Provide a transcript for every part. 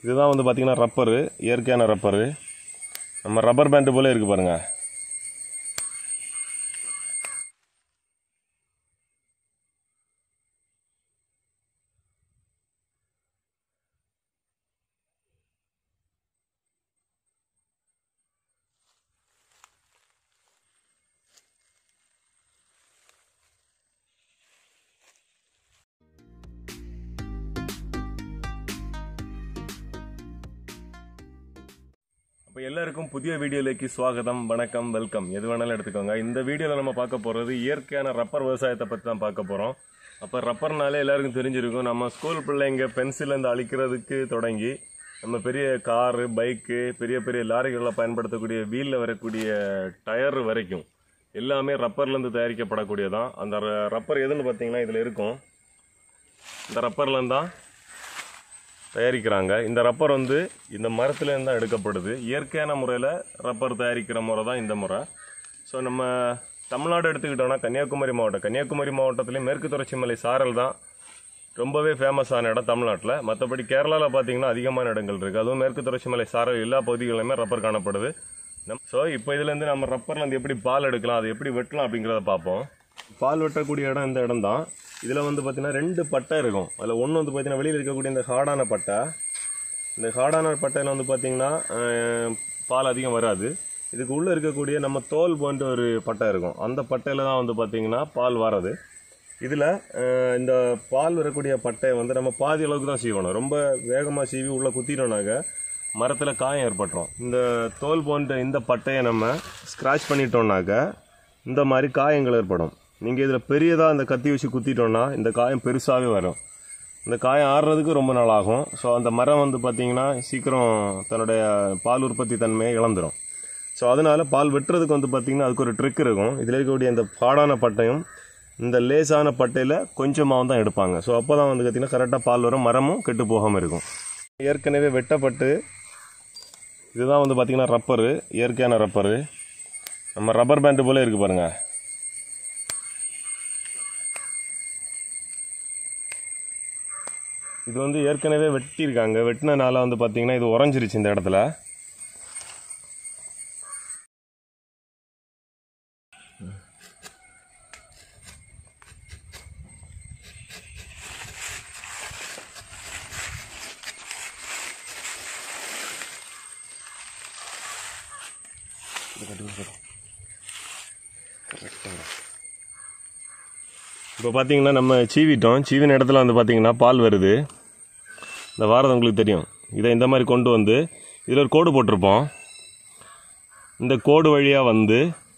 இதுதான் வந்து பார்த்தீங்கன்னா ரப்பரு இயற்கையான ரப்பரு நம்ம ரப்பர் பேண்டு போல இருக்கு பாருங்க அப்போ எல்லாருக்கும் புதிய வீடியோலைக்கு ஸ்வாகதம் வணக்கம் வெல்கம் எது வேணாலும் எடுத்துக்கோங்க இந்த வீடியோவில் நம்ம பார்க்க போகிறது இயற்கையான ரப்பர் விவசாயத்தை பற்றி தான் பார்க்க போகிறோம் அப்போ ரப்பர்னாலே எல்லாருக்கும் தெரிஞ்சிருக்கும் நம்ம ஸ்கூல் பிள்ளைங்க பென்சிலேருந்து அழிக்கிறதுக்கு தொடங்கி நம்ம பெரிய காரு பைக்கு பெரிய பெரிய லாரிகளில் பயன்படுத்தக்கூடிய வீலில் வரக்கூடிய டயர் வரைக்கும் எல்லாமே ரப்பர்லேருந்து தயாரிக்கப்படக்கூடியதான் அந்த ர- ரப்பர் எதுன்னு பார்த்தீங்கன்னா இதில் இருக்கும் இந்த ரப்பர்லேருந்து தான் தயாரிக்கிறாங்க இந்த ரப்பர் வந்து இந்த மரத்துலேருந்து தான் எடுக்கப்படுது இயற்கையான முறையில் ரப்பர் தயாரிக்கிற முறை தான் இந்த முறை ஸோ நம்ம தமிழ்நாடு எடுத்துக்கிட்டோம்னா கன்னியாகுமரி மாவட்டம் கன்னியாகுமரி மாவட்டத்துலேயும் மேற்கு தொடர்ச்சி மலை சாரல் தான் ரொம்பவே ஃபேமஸான இடம் தமிழ்நாட்டில் மற்றபடி கேரளாவில் பார்த்தீங்கன்னா அதிகமான இடங்கள் இருக்குது அதுவும் மேற்கு தொடர்ச்சி மலை சாரல் எல்லா பகுதிகளிலுமே ரப்பர் காணப்படுது நம் ஸோ இப்போ இதுலேருந்து நம்ம ரப்பர்லேருந்து எப்படி பால் எடுக்கலாம் அதை எப்படி வெட்டலாம் அப்படிங்கிறத பார்ப்போம் பால் வெட்டக்கூடிய இடம் இந்த இடம் தான் இதில் வந்து பார்த்தீங்கன்னா ரெண்டு பட்டை இருக்கும் அதில் ஒன்று வந்து பார்த்தீங்கன்னா வெளியில் இருக்கக்கூடிய இந்த ஹார்டான பட்டை இந்த ஹார்டான பட்டையில் வந்து பார்த்தீங்கன்னா அஹ், பால் அதிகம் வராது இதுக்கு உள்ளே இருக்கக்கூடிய நம்ம தோல் போன்ற ஒரு பட்டை இருக்கும் அந்த பட்டையில் தான் வந்து பார்த்தீங்கன்னா பால் வராது இதில் இந்த பால் வரக்கூடிய பட்டையை வந்து நம்ம பாதி அளவுக்கு தான் சீவணும் ரொம்ப வேகமாக சீவி உள்ளே குத்திட்டோம்னாக்க மரத்தில் காயம் ஏற்பட்டுரும் இந்த தோல் போன்ற இந்த பட்டையை நம்ம ஸ்க்ராட்ச் பண்ணிட்டோம்னாக்க இந்த மாதிரி காயங்கள் ஏற்படும் நீங்கள் இதில் பெரியதாக இந்த கத்தி வச்சு குத்திட்டோம்னா இந்த காயம் பெருசாகவே வரும் இந்த காயம் ஆறுறதுக்கு ரொம்ப நாள் ஆகும் ஸோ அந்த மரம் வந்து பார்த்தீங்கன்னா சீக்கிரம் தன்னுடைய பால் உற்பத்தி தன்மையை இழந்துரும் ஸோ அதனால பால் வெட்டுறதுக்கு வந்து பார்த்தீங்கன்னா அதுக்கு ஒரு ட்ரிக் இருக்கும் இதில் இருக்கக்கூடிய இந்த பாடான பட்டையும் இந்த லேசான பட்டையில் கொஞ்சமாக தான் எடுப்பாங்க ஸோ அப்போ தான் வந்து பார்த்தீங்கன்னா கரெக்டாக பால் வரும் மரமும் கெட்டு போகாமல் இருக்கும் ஏற்கனவே வெட்டப்பட்டு இதுதான் வந்து பார்த்தீங்கன்னா ரப்பரு இயற்கையான ரப்பரு நம்ம ரப்பர் பேண்டு போல இருக்கு பாருங்க இது வந்து ஏற்கனவே வெட்டியிருக்காங்க வெட்டினனால வந்து பார்த்தீங்கன்னா இது உறைஞ்சிருச்சு இந்த இடத்துல இப்போ பார்த்தீங்கன்னா நம்ம சீவிட்டோம் சீவின இடத்துல வந்து பார்த்தீங்கன்னா பால் வருது இந்த வாரது உங்களுக்கு தெரியும் இதை இந்த மாதிரி கொண்டு வந்து இதில் ஒரு கோடு போட்டிருப்போம் இந்த கோடு வழியாக வந்து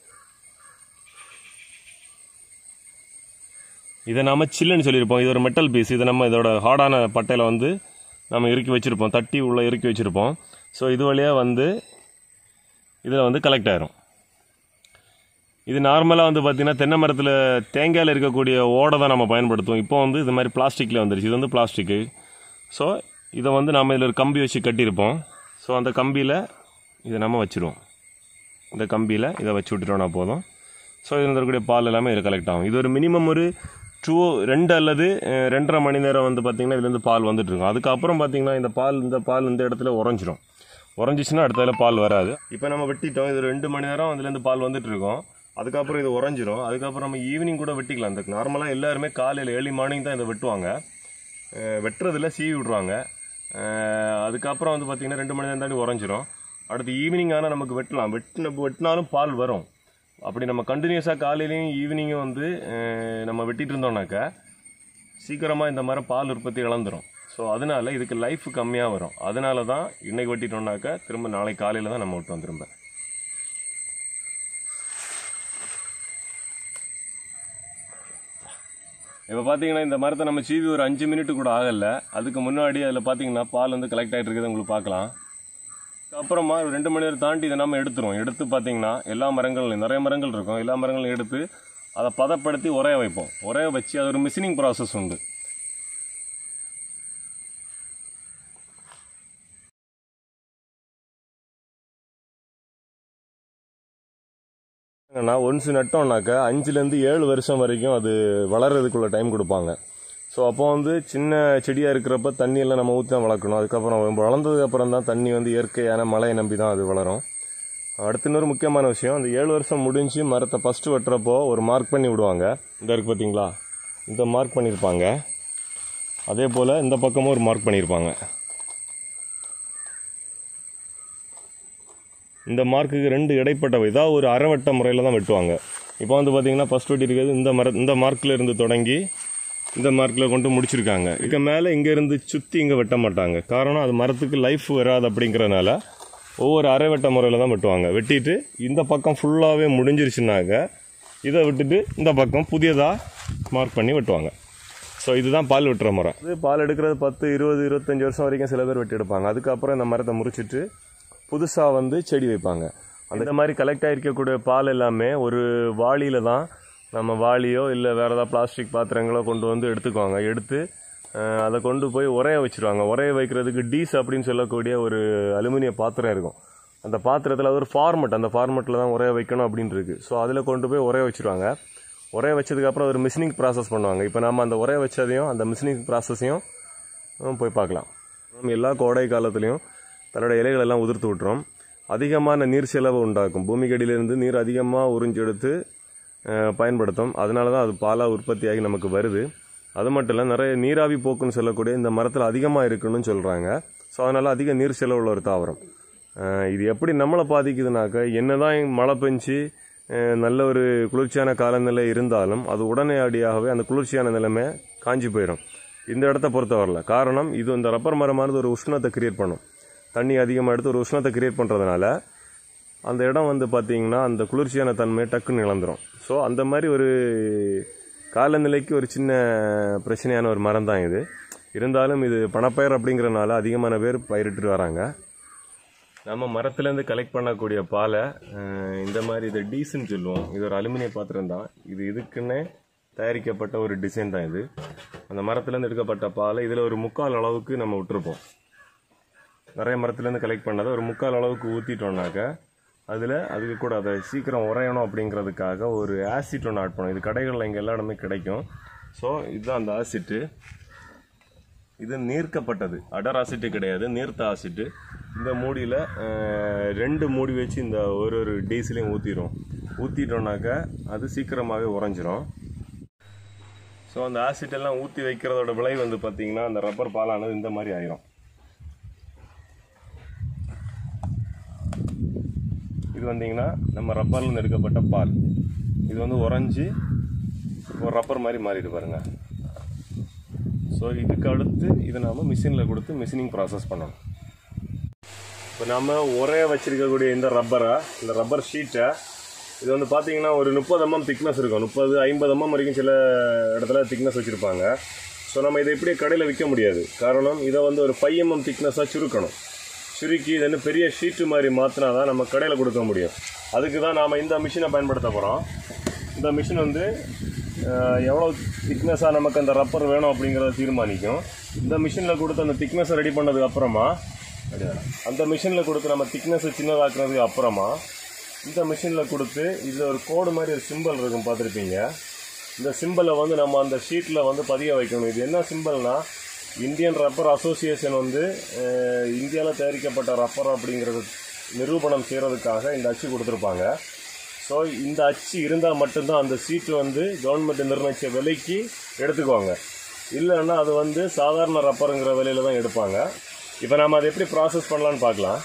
இதை நாம சில்லுன்னு சொல்லியிருப்போம் இது ஒரு மெட்டல் பீஸ் இதை நம்ம இதோட ஹார்டான பட்டையில் வந்து நம்ம இறுக்கி வச்சுருப்போம் தட்டி உள்ள இறுக்கி வச்சுருப்போம் ஸோ இது வழியாக வந்து இதில் வந்து கலெக்ட் ஆயிரும் இது நார்மலாக வந்து பார்த்தீங்கன்னா தென்னை மரத்தில் தேங்காயில் இருக்கக்கூடிய ஓடை தான் நம்ம பயன்படுத்துவோம் இப்போ வந்து இது மாதிரி பிளாஸ்டிக்கில் வந்துருச்சு இது வந்து பிளாஸ்டிக்கு ஸோ இதை வந்து நம்ம இதில் ஒரு கம்பி வச்சு கட்டியிருப்போம் ஸோ அந்த கம்பியில் இதை நம்ம வச்சுருவோம் இந்த கம்பியில் இதை வச்சு விட்டுட்டோம்னா போதும் ஸோ இதில் இருக்கக்கூடிய பால் எல்லாமே இதில் கலெக்ட் ஆகும் இது ஒரு மினிமம் ஒரு டூ ரெண்டு அல்லது அஹ், ரெண்டரை மணி நேரம் வந்து பார்த்திங்கன்னா இதுலேருந்து பால் வந்துட்டு இருக்கும் அதுக்கப்புறம் பார்த்தீங்கன்னா இந்த பால் இந்த பால் இந்த இடத்துல உறைஞ்சிரும் உறைஞ்சிச்சுன்னா அடுத்த இதில் பால் வராது இப்போ நம்ம வெட்டிட்டோம் இது ரெண்டு மணி நேரம் அதுலேருந்து பால் வந்துட்டு இருக்கும் அதுக்கப்புறம் இது உறைஞ்சிரும் அதுக்கப்புறம் நம்ம ஈவினிங் கூட வெட்டிக்கலாம் இந்த நார்மலாக எல்லாருமே காலையில் ஏர்லி மார்னிங் தான் இதை வெட்டுவாங்க அஹ் வெட்டுறதுல சீவி விட்ருவாங்க அஹ் அதுக்கப்புறம் வந்து பார்த்திங்கன்னா ரெண்டு மணி நேரம் தாண்டி உறைஞ்சிரும் அடுத்து ஈவினிங் ஆனால் நமக்கு வெட்டலாம் வெட்டின வெட்டினாலும் பால் வரும் அப்படி நம்ம கண்டினியூஸாக காலையிலையும் ஈவினிங்கும் வந்து அஹ் நம்ம வெட்டிட்டு இருந்தோம்னாக்கா சீக்கிரமாக இந்த மரம் பால் உற்பத்தி இழந்துரும் ஸோ அதனால இதுக்கு லைஃப் கம்மியாக வரும் அதனால தான் இன்னைக்கு வெட்டிட்டோம்னாக்கா திரும்ப நாளைக்கு காலையில் தான் நம்ம விட்டோம் திரும்ப இப்போ பார்த்தீங்கன்னா இந்த மரத்தை நம்ம சீவி ஒரு அஞ்சு மினிட் கூட ஆகல அதுக்கு முன்னாடி அதில் பார்த்தீங்கன்னா பால் வந்து கலெக்ட் ஆகிட்டு இருக்கிறத உங்களுக்கு பார்க்கலாம் அப்புறமா ஒரு ரெண்டு மணி நேரம் தாண்டி இதை நம்ம எடுத்துருவோம் எடுத்து பார்த்தீங்கன்னா எல்லா மரங்கள்லையும் நிறைய மரங்கள் இருக்கும் எல்லா மரங்களையும் எடுத்து அதை பதப்படுத்தி உரைய வைப்போம் உரைய வச்சு அது ஒரு மிஷினிங் ப்ராசஸ் உண்டு நான் ஒன்ஸ் நட்டோம்னாக்கா அஞ்சுலேருந்து ஏழு வருஷம் வரைக்கும் அது வளர்றதுக்குள்ள டைம் கொடுப்பாங்க ஸோ ஸோ அப்போ வந்து சின்ன செடியாக இருக்கிறப்ப தண்ணி எல்லாம் நம்ம ஊற்றி தான் வளர்க்கணும் அதுக்கப்புறம் வளர்ந்ததுக்கு அப்புறம் தான் தண்ணி வந்து இயற்கையான மழையை நம்பி தான் அது வளரும் அடுத்து இன்னொரு முக்கியமான விஷயம் அந்த ஏழு வருஷம் முடிஞ்சு மரத்தை ஃபஸ்ட்டு வெட்டுறப்போ ஒரு மார்க் பண்ணி விடுவாங்க இந்த இருக்கு பார்த்தீங்களா இந்த மார்க் பண்ணியிருப்பாங்க அதே போல் இந்த பக்கமும் ஒரு மார்க் பண்ணியிருப்பாங்க இந்த மார்க்குக்கு ரெண்டு இடைப்பட்ட இதாக ஒரு அரைவட்ட முறையில் தான் வெட்டுவாங்க இப்போ வந்து பார்த்தீங்கன்னா ஃபஸ்ட் வெட்டி இருக்கிறது இந்த மர இந்த மார்க்கில் இருந்து தொடங்கி இந்த மார்க்கில் கொண்டு முடிச்சிருக்காங்க இதுக்கு மேலே இங்கேருந்து சுற்றி இங்கே வெட்ட மாட்டாங்க காரணம் அது மரத்துக்கு லைஃப் வராது அப்படிங்கிறனால ஒவ்வொரு அரைவட்ட முறையில் தான் வெட்டுவாங்க வெட்டிட்டு இந்த பக்கம் ஃபுல்லாகவே முடிஞ்சிருச்சுனாக்க இதை விட்டுட்டு இந்த பக்கம் புதியதாக மார்க் பண்ணி வெட்டுவாங்க ஸோ இதுதான் பால் வெட்டுற முறை இது பால் எடுக்கிறது பத்து இருபது இருபத்தஞ்சி வருஷம் வரைக்கும் சில பேர் வெட்டி எடுப்பாங்க அதுக்கப்புறம் இந்த மரத்தை முறிச்சிட்டு புதுசாக வந்து செடி வைப்பாங்க அந்த மாதிரி கலெக்ட் ஆகிருக்கக்கூடிய பால் எல்லாமே ஒரு வாளியில் தான் நம்ம வாளியோ இல்லை வேறு ஏதாவது பிளாஸ்டிக் பாத்திரங்களோ கொண்டு வந்து எடுத்துக்குவாங்க எடுத்து அஹ், அதை கொண்டு போய் உரைய வச்சிருவாங்க உரைய வைக்கிறதுக்கு டீஸ் அப்படின்னு சொல்லக்கூடிய ஒரு அலுமினிய பாத்திரம் இருக்கும் அந்த பாத்திரத்தில் அது ஒரு ஃபார்மெட் அந்த ஃபார்மெட்டில் தான் உரைய வைக்கணும் அப்படின்னு இருக்கு ஸோ அதில் கொண்டு போய் உரைய வச்சிருவாங்க உரைய வச்சதுக்கப்புறம் ஒரு மிஷினிங் ப்ராசஸ் பண்ணுவாங்க இப்போ நம்ம அந்த உரைய வச்சதையும் அந்த மிஷினிங் ப்ராசஸையும் ஹம், போய் பார்க்கலாம் நம்ம எல்லா கோடை காலத்துலேயும் தன்னோட இலைகள் எல்லாம் உதிர்த்து விட்டுரும் அதிகமான நீர் செலவு உண்டாக்கும் பூமிக்கடியிலிருந்து நீர் அதிகமாக உறிஞ்செடுத்து அஹ், பயன்படுத்தும் அதனால தான் அது பாலாக உற்பத்தியாகி நமக்கு வருது அது மட்டும் இல்லை நிறைய நீராவி போக்குன்னு சொல்லக்கூடிய இந்த மரத்தில் அதிகமாக இருக்குன்னு சொல்கிறாங்க ஸோ அதனால் அதிக நீர் செலவு உள்ள ஒரு தாவரம் அஹ், இது எப்படி நம்மளை பாதிக்குதுனாக்க என்னதான் மழை பெஞ்சு அஹ், நல்ல ஒரு குளிர்ச்சியான காலநிலை இருந்தாலும் அது உடனடியாகவே அந்த குளிர்ச்சியான நிலைமை காஞ்சி போயிடும் இந்த இடத்த பொறுத்த வரல காரணம் இது இந்த ரப்பர் மரமானது ஒரு உஷ்ணத்தை கிரியேட் பண்ணும் தண்ணி அதிகமாக எடுத்து ஒரு உஷ்ணத்தை கிரியேட் பண்ணுறதுனால அந்த இடம் வந்து பார்த்தீங்கன்னா அந்த குளிர்ச்சியான தன்மை டக்குன்னு இழந்துரும் ஸோ அந்த மாதிரி ஒரு காலநிலைக்கு ஒரு சின்ன பிரச்சனையான ஒரு மரம் தான் இது இருந்தாலும் இது பணப்பயிர் அப்படிங்கிறனால அதிகமான பேர் பயிரிட்டு வராங்க நம்ம மரத்துலேருந்து கலெக்ட் பண்ணக்கூடிய பாலை அஹ், இந்த மாதிரி இது டீஸ்ன்னு சொல்லுவோம் இது ஒரு அலுமினிய பாத்திரம் தான் இது இதுக்குன்னே தயாரிக்கப்பட்ட ஒரு டிசைன் தான் இது அந்த மரத்துலேருந்து எடுக்கப்பட்ட பாலை இதில் ஒரு முக்கால் அளவுக்கு நம்ம விட்டுருப்போம் நிறைய மரத்துலேருந்து கலெக்ட் பண்ணதை ஒரு முக்கால் அளவுக்கு ஊற்றிட்டோம்னாக்க அதில் அதுக்கு கூட அதை சீக்கிரம் உரையணும் அப்படிங்கிறதுக்காக ஒரு ஆசிட் ஒன்று ஆட் பண்ணும் இது கடைகளில் இங்கே எல்லா இடமே கிடைக்கும் ஸோ இதுதான் அந்த ஆசிட்டு இது நீர்க்கப்பட்டது அடர் ஆசிட்டு கிடையாது நீர்த்த ஆசிட்டு இந்த மூடியில் ரெண்டு மூடி வச்சு இந்த ஒரு ஒரு டீசலையும் ஊற்றிடும் ஊற்றிட்டோம்னாக்க அது சீக்கிரமாகவே உறைஞ்சிரும் ஸோ அந்த ஆசிட் எல்லாம் ஊற்றி வைக்கிறதோட விளைவு வந்து பார்த்தீங்கன்னா அந்த ரப்பர் பாலானது இந்த மாதிரி ஆயிரும் இது வந்தீங்கன்னா நம்ம ரப்பர்லேருந்து எடுக்கப்பட்ட பால் இது வந்து உறைஞ்சி ஒரு ரப்பர் மாதிரி மாறிட்டு பாருங்க ஸோ இதுக்கு அடுத்து இதை நாம மிஷினில் கொடுத்து மிஷினிங் ப்ராசஸ் பண்ணணும் இப்போ நம்ம ஒரே வச்சிருக்கக்கூடிய இந்த ரப்பரை இந்த ரப்பர் ஷீட்டை இது வந்து பார்த்தீங்கன்னா ஒரு முப்பது எம்எம் திக்னஸ் இருக்கும் முப்பது ஐம்பது எம்எம் வரைக்கும் சில இடத்துல திக்னஸ் வச்சுருப்பாங்க ஸோ நம்ம இதை இப்படியே கடையில் விற்க முடியாது காரணம் இதை வந்து ஒரு ஃபைவ் எம்எம் திக்னஸாக சுருக்கணும் சுருக்கி இது வந்து பெரிய ஷீட்டு மாதிரி மாற்றினா தான் நம்ம கடையில் கொடுக்க முடியும் அதுக்கு தான் நாம் இந்த மிஷினை பயன்படுத்த போகிறோம் இந்த மிஷின் வந்து அஹ், எவ்வளோ திக்னஸாக நமக்கு அந்த ரப்பர் வேணும் அப்படிங்கிறத தீர்மானிக்கும் இந்த மிஷினில் கொடுத்து அந்த திக்னஸை ரெடி பண்ணதுக்கு அப்புறமா அந்த மிஷினில் கொடுத்து நம்ம திக்னஸை சின்னதாக்குனதுக்கு அப்புறமா இந்த மிஷினில் கொடுத்து இதில் ஒரு கோடு மாதிரி ஒரு சிம்பிள் இருக்கும் பார்த்துருப்பீங்க இந்த சிம்பிளை வந்து நம்ம அந்த ஷீட்டில் வந்து பதிய வைக்கணும் இது என்ன சிம்பிள்னா இந்தியன் ரப்பர் அசோசியேஷன் வந்து இந்தியாவில் தயாரிக்கப்பட்ட ரப்பர் அப்படிங்கிறது நிரூபணம் செய்கிறதுக்காக இந்த அச்சு கொடுத்துருப்பாங்க ஸோ இந்த அச்சு இருந்தால் மட்டும்தான் அந்த சீட்டு வந்து கவர்மெண்ட் நிர்ணயித்த விலைக்கு எடுத்துக்குவாங்க இல்லைன்னா அது வந்து சாதாரண ரப்பருங்கிற விலையில தான் எடுப்பாங்க இப்போ நம்ம அதை எப்படி ப்ராசஸ் பண்ணலான்னு பார்க்கலாம்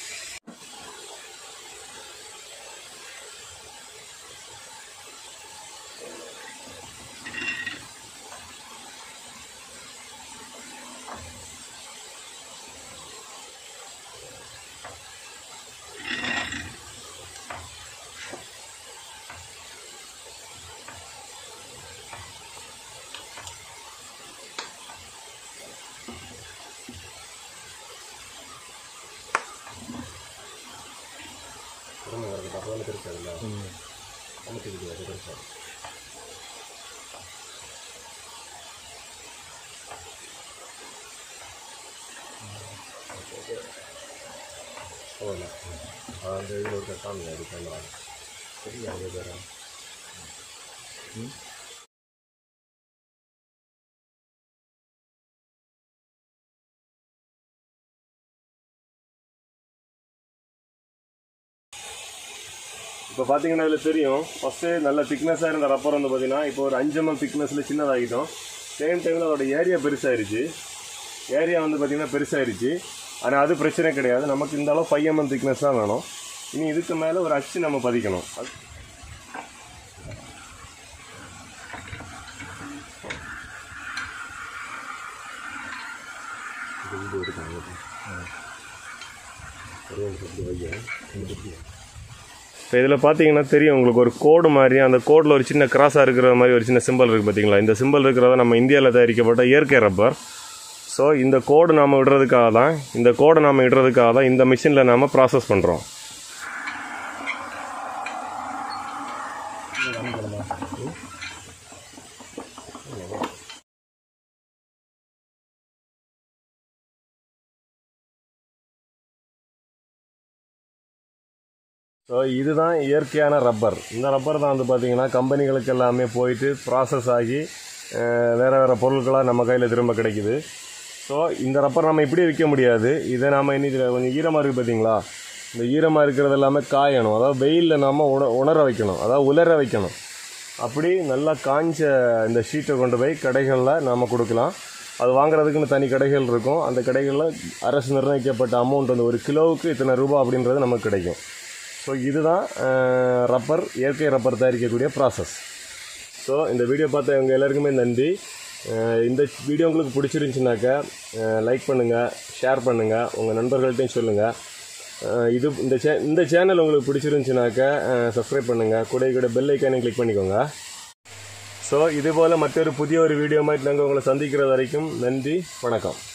அந்த இதில் இருக்க சாமி அது பண்ணுவாங்க சரியா அது பேரா இப்போ பார்த்தீங்கன்னா இதில் தெரியும் ஃபஸ்ட்டு நல்ல திக்னஸாக இருந்த ரப்பர் வந்து பார்த்தீங்கன்னா இப்போ ஒரு அஞ்சு எம்எம் திக்னஸில் சின்னதாகிட்டோம் சேம் டைமில் அதோட ஏரியா பெருசாயிருச்சு ஏரியா வந்து பார்த்தீங்கன்னா பெருசாயிருச்சு ஆனால் அது பிரச்சனை கிடையாது நமக்கு இந்த அளவு ஃபைவ் எம்எம் திக்னஸ் தான் வேணும் இனி இதுக்கு மேலே ஒரு அச்சு நம்ம பதிக்கணும் அது- இப்போ இதில் பார்த்தீங்கன்னா தெரியும் உங்களுக்கு ஒரு கோடு மாதிரி அந்த கோடில் ஒரு சின்ன கிராஸாக இருக்கிற மாதிரி ஒரு சின்ன சிம்பிள் இருக்குது பார்த்தீங்களா இந்த சிம்பிள் இருக்கிறத நம்ம இந்தியாவில் தயாரிக்கப்பட்ட இயற்கை ரப்பர் ஸோ இந்த கோடு நாம் விடுறதுக்காக தான் இந்த கோடை நாம் இடுறதுக்காக தான் இந்த மிஷினில் நாம் ப்ராசஸ் பண்ணுறோம் ஸோ இதுதான் இயற்கையான ரப்பர் இந்த ரப்பர் தான் வந்து பார்த்தீங்கன்னா கம்பெனிகளுக்கு எல்லாமே போயிட்டு ப்ராசஸ் ஆகி அஹ், வேற வேற பொருட்களாக நம்ம கையில் திரும்ப கிடைக்குது ஸோ இந்த ரப்பர் நம்ம இப்படி விற்க முடியாது இதை நாம் இனி இதில் கொஞ்சம் ஈரமாக இருக்குது பார்த்தீங்களா இந்த ஈரமாக இருக்கிறது எல்லாமே காயணும் அதாவது வெயிலில் நாம் உண உணர வைக்கணும் அதாவது உலர வைக்கணும் அப்படி நல்லா காஞ்ச இந்த ஷீட்டை கொண்டு போய் கடைகளில் நாம் கொடுக்கலாம் அது வாங்குறதுக்குன்னு தனி கடைகள் இருக்கும் அந்த கடைகளில் அரசு நிர்ணயிக்கப்பட்ட அமௌண்ட் வந்து ஒரு கிலோவுக்கு இத்தனை ரூபா அப்படின்றது நமக்கு கிடைக்கும் ஸோ இதுதான் அஹ், ரப்பர் இயற்கை ரப்பர் தயாரிக்கக்கூடிய ப்ராசஸ் ஸோ இந்த வீடியோ பார்த்த இவங்க எல்லாருக்குமே நன்றி அஹ், இந்த வீடியோ உங்களுக்கு பிடிச்சிருந்துச்சுனாக்கா லைக் பண்ணுங்கள் ஷேர் பண்ணுங்கள் உங்கள் நண்பர்கள்ட்டையும் சொல்லுங்கள் இது இந்த சே இந்த சேனல் உங்களுக்கு பிடிச்சிருந்துச்சுனாக்கா சப்ஸ்கிரைப் பண்ணுங்கள் கூட கூட பெல் ஐக்கானையும் கிளிக் பண்ணிக்கோங்க ஸோ இது போல் மற்றொரு புதிய ஒரு வீடியோ மாதிரி நாங்கள் உங்களை சந்திக்கிற வரைக்கும் நன்றி வணக்கம்